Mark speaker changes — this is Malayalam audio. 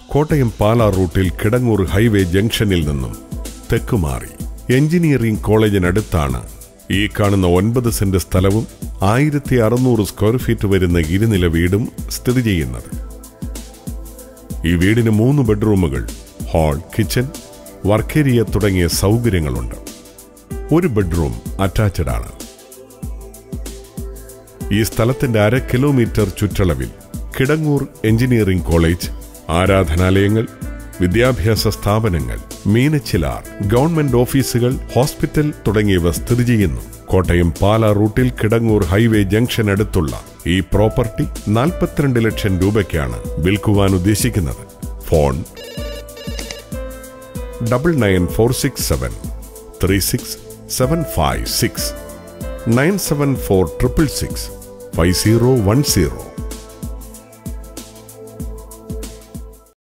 Speaker 1: കോട്ടയം പാലാ റൂട്ടിൽ കിടങ്ങൂർ ഹൈവേ ജംഗ്ഷനിൽ നിന്നും തെക്കുമാറി എഞ്ചിനീയറിംഗ് കോളേജിനടുത്താണ് ഈ കാണുന്ന ഒൻപത് സെന്റ് സ്ഥലവും ആയിരത്തി അറുന്നൂറ് സ്ക്വയർ ഫീറ്റ് വരുന്ന ഇരുനില വീടും സ്ഥിതി ചെയ്യുന്നത് ഈ വീടിന് മൂന്ന് ബെഡ്റൂമുകൾ ഹാൾ കിച്ചൺ വർക്കേരിയ തുടങ്ങിയ സൗകര്യങ്ങളുണ്ട് ഒരു ബെഡ്റൂം അറ്റാച്ച്ഡ് ആണ് ഈ സ്ഥലത്തിന്റെ അര കിലോമീറ്റർ ചുറ്റളവിൽ കിടങ്ങൂർ എഞ്ചിനീയറിംഗ് കോളേജ് ആരാധനാലയങ്ങൾ വിദ്യാഭ്യാസ സ്ഥാപനങ്ങൾ മീനച്ചിലാർ ഗവൺമെന്റ് ഓഫീസുകൾ ഹോസ്പിറ്റൽ തുടങ്ങിയവ സ്ഥിതി ചെയ്യുന്നു കോട്ടയം പാല റൂട്ടിൽ കിടങ്ങൂർ ഹൈവേ ജംഗ്ഷൻ അടുത്തുള്ള ഈ പ്രോപ്പർട്ടി നാൽപ്പത്തിരണ്ട് ലക്ഷം രൂപയ്ക്കാണ് വിൽക്കുവാൻ ഉദ്ദേശിക്കുന്നത് phone double nine four six seven three six seven five six nine seven four triple six five zero one zero